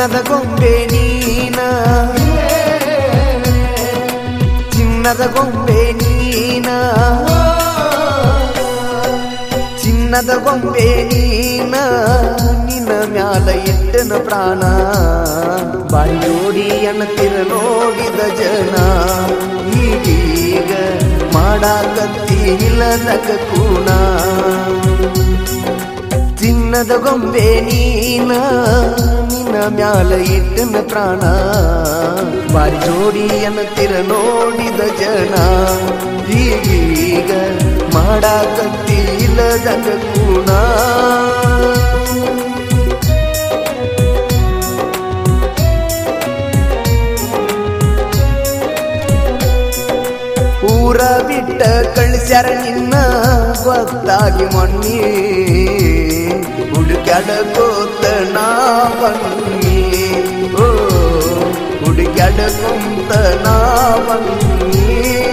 ಚಿನ್ನದ ಗೊಂಬೆ ನೀನ ಚಿನ್ನದ ಗೊಂಬೆ ನೀನ ಚಿನ್ನದ ಗೊಂಬೆ ನೀನ ನಿನ್ನ ಮ್ಯಾಲ ಇಟ್ಟನ ಪ್ರಾಣ ಬಾರಿ ನೋಡಿ ಅನ್ನತಿರ ನೋಡಿದ ಜನ ಈಗೀಗ ಮಾಡಾಕತ್ತಿ ಇಲ್ಲದಕ ಕೂಣ ಚಿನ್ನದ ಗೊಂಬೆ ನೀನ ನಿನ್ನ ಮ್ಯಾಲ ಇಟ್ಟನ ಪ್ರಾಣ ಬಾರಿ ಜೋಡಿ ಅನ್ನತಿರ ನೋಡಿದ ಜನ ಈಗೀಗ ಮಾಡಾಕತ್ತಿ ಇಲ್ಲದಂಗ ಕೂಣ ಊರ ಬಿಟ್ಟ ಕಳಿಸ್ಯಾರ ನಿನ್ನ ಗೊತ್ತಾಗಿ ಮೊನ್ನಿ ಹುಡುಕ್ಯಾಡಕೋತ ನಾ ಬನ್ನಿ ಓ ಹುಡುಕ್ಯಾಡಕೊಂತ ನಾ ಬನ್ನಿ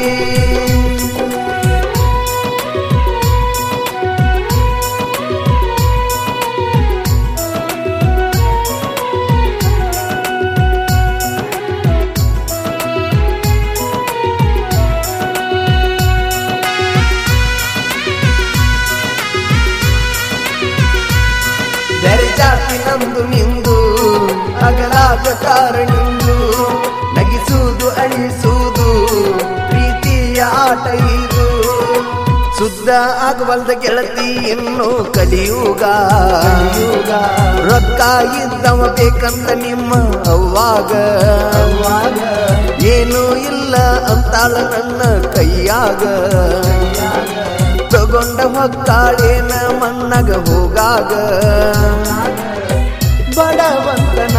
ಬೇರೆ ಜಾತಿ ನಂದು ನಿಂದು ಅಗಲಾದ ಕಾರಣಿಂದು ನಗಿಸುವುದು ಅಳಿಸುವುದು ಪ್ರೀತಿಯ ಆಟ ಇದು ಶುದ್ಧ ಆಗಬಲ್ದ ಗೆಳತಿ ಇನ್ನು ಕಲಿಯುಗ ರೊಕ್ಕ ಇದ್ದವ ಬೇಕಂತ ನಿಮ್ಮ ಅವ್ವಾಗ ಏನೂ ಇಲ್ಲ ಅಂತಾಳ ನನ್ನ ಕೈಯಾಗ ತಗೊಂಡ ಹೊಕ್ಕಾಳೇನ ಮಣ್ಣಗ ಹೋಗಾಗ ಬಡವಂತನ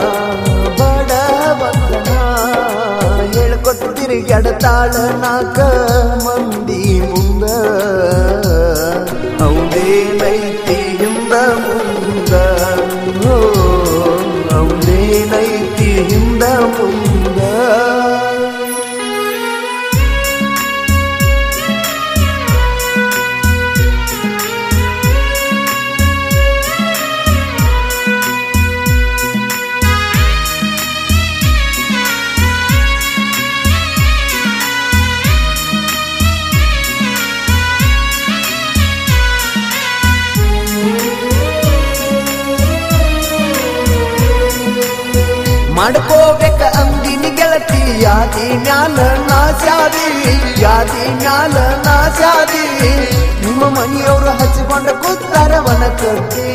ಬಡವಂತನ ಹೇಳ್ಕೊತ ತಿರುಗಾಡತಾಳ ನಾಕ ಮಂದಿ ಮುಂದ ಅವನೇನೈತಿ ಹಿಂದ ಮುಂದ ಓ ಅವನೇನೈತಿ ಹಿಂದ ಮುಂದ ಮಾಡ್ಕೋಬೇಕ ಅಂದಿನಿ ಗೆಳತಿ ಯಾದಿ ಮ್ಯಾಲ ನಾಸ್ಯಾದಿ ಯಾದಿ ಮ್ಯಾಲ ನಾಸ್ಯಾದಿ ನಿಮ್ಮ ಮನೆಯವರು ಹಚ್ಚಿಕೊಂಡ ಕೂತಾರ ವನ ಕಟ್ಟಿ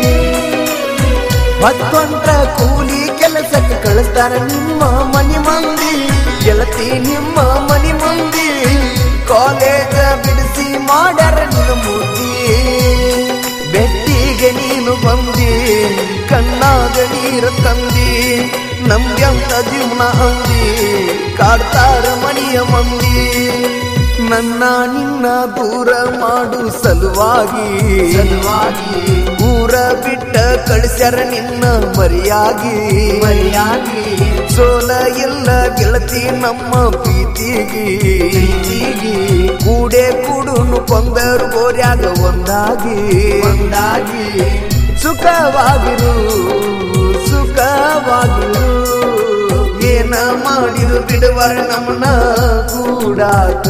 ಹತ್ತೊಂದ್ರ ಕೂಲಿ ಕೆಲಸಕ್ಕೆ ಕಳಿಸ್ತಾರ ನಿಮ್ಮ ಮನಿ ಮಂದಿ ಗೆಳತಿ ನಿಮ್ಮ ಮನಿ ಮಂದಿ ಕಾಲೇಜ ಬಿಡಿಸಿ ಮಾಡ್ಯಾರ ನಿನ್ನ ಮೂರ್ತಿ ಬೆಟ್ಟಿಗೆ ನೀನು ಬಂದಿ ಕಣ್ಣಾಗ ನೀರು ತಂದಿ ನಮ್ಗೆಂತ ಜೀವನ ಅಂದಿ ಕಾಡ್ತಾರ ಮನೆಯ ಮಂದಿ ನನ್ನ ನಿನ್ನ ದೂರ ಮಾಡು ಸಲುವಾಗಿ ಸಲುವಾಗಿ ಊರ ಬಿಟ್ಟ ಕಳಿಸ್ಯಾರ ನಿನ್ನ ಮರಿಯಾಗಿ ಮರಿಯಾಗಿ ಸೋಲ ಇಲ್ಲ ಗೆಳತಿ ನಮ್ಮ ಪ್ರೀತಿಗಿ ಪ್ರೀತಿಗಿ ಕೂಡೆ ಕೂಡುನು ಕೊಂದರು ಗೋರ್ಯಾಗ ಒಂದಾಗಿ ಒಂದಾಗಿ ಸುಖವಾಗಿರು ಸುಖವಾಗಿರು ಏನ ಮಾಡಿರು ಬಿಡುವರ ನಮ್ಮನ್ನ ಕೂಡಾಕ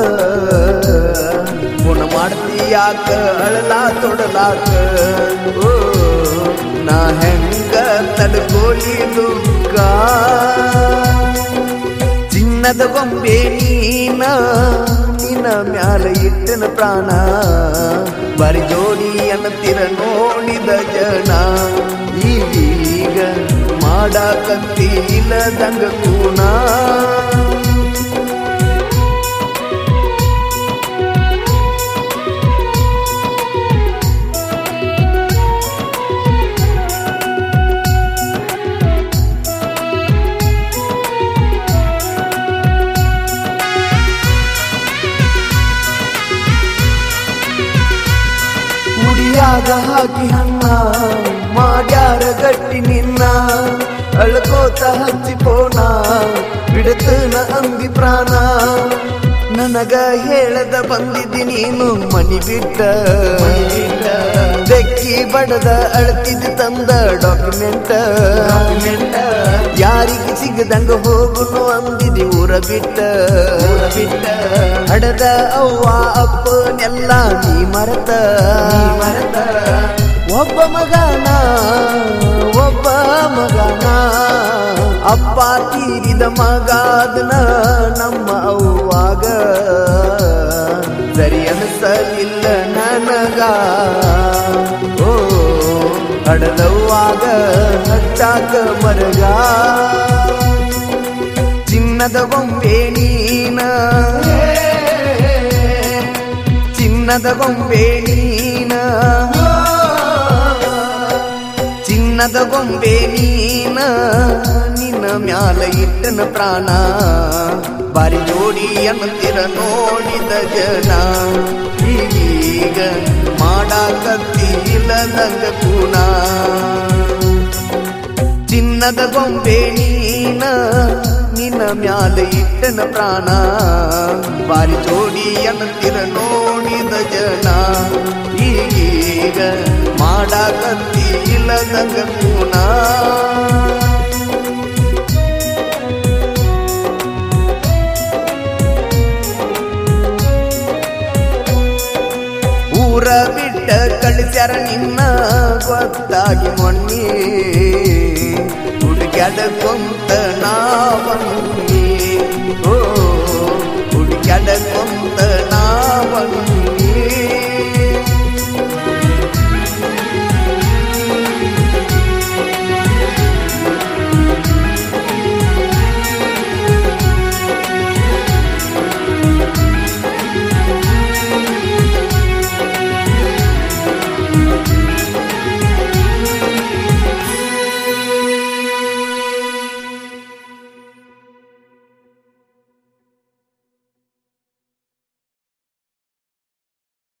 ಗುಣ ಮಾಡ್ತೀಯಾಕ ಅಳಲಾ ತೊಡಲಾಕ ಓ ನಾ ಹೆಂಗ ತಡ್ಕೋಲಿ ದುಃಖ ಚಿನ್ನದ ಗೊಂಬೆ ನೀನ ನಿನ್ನ ಮ್ಯಾಲ ಇಟ್ಟನ ಪ್ರಾಣ ಬರಿ ಜೋಡಿ ಅನ್ನತಿರ ನೋಡಿದ ಜನ ಈಗೀಗ ಮಾಡಾಕತ್ತಿ ಇಲ್ಲದಂಗ ಕೂಣ ಮುಡಿಯಾಗ ಹಾಕಿ ಹಣ್ಣ ಮಾಡ್ಯಾರ ಗಟ್ಟಿ ನಿನ್ನ ಅಳ್ಕೋತ ಹಚ್ಚಿಕೋಣ ಬಿಡತನ ಅಂದಿ ಪ್ರಾಣ ನನಗ ಹೇಳದ ಬಂದಿದ್ದಿ ನೀನು ಮನಿ ಬಿಟ್ಟ ಬೆಕ್ಕಿ ಬಡದ ಅಳ್ತಿದ್ ತಂದ ಡಾಕ್ಯುಮೆಂಟ್ ಡಾಕ್ಯುಮೆಂಟ್ ಯಾರಿಗೆ ಸಿಗದಂಗ ಹೋಗುನು ಅಂದಿದಿ ಊರ ಬಿಟ್ಟ ಊರ ಬಿಟ್ಟ ಹಡದ ಅವ್ವ ಅಪ್ಪನೆಲ್ಲ ನೀ ಮರತ ನೀ ಮರತ ಒಬ್ಬ ಮಗನ ಒಬ್ಬ ಮಗನ ಅಪ್ಪ ತೀರಿದ ಮಗಾದನ ನಮ್ಮ ಅವ್ವಾಗ ಸರಿ ಅನಿಸಲಿಲ್ಲ ನನಗ ಓ ಹಡದವ್ವಾಗ ಹಚ್ಚಾಕ ಮರಗ ಚಿನ್ನದ ಗೊಂಬೆ ನೀನ ಚಿನ್ನದ ಗೊಂಬೆ ನೀನ ಚಿನ್ನದ ಗೊಂಬೆ ನೀನ ನಿನ್ನ ಮ್ಯಾಲ ಇಟ್ಟನ ಪ್ರಾಣ ಬಾರಿ ಜೋಡಿ ಅನ್ನತಿರ ನೋಡಿದ ಜನ ಈಗ ಮಾಡಾಕತ್ತಿ ಇಲ್ಲದಂಗ ಕೂಣ ಚಿನ್ನದ ಗೊಂಬೆ ನೀನ ನಿನ್ನ ಮ್ಯಾಲ ಇಟ್ಟನ ಪ್ರಾಣ ಬಾರಿ ಜೋಡಿ ಅನ್ನತಿರ ನೋಡಿದ ಜನ ಈಗ ಮಾಡಾಕತ್ತಿ ಇಲ್ಲದಂಗ ಕೂಣ ಊರ ಬಿಟ್ಟ ಕಳಿಸ್ಯಾರ ನಿನ್ನ ಗೊತ್ತಾಗಿ ಮೊನ್ನೆ ಹುಡುಗ್ಯಾಡ ಕೊಂತ ನಾವಂಗ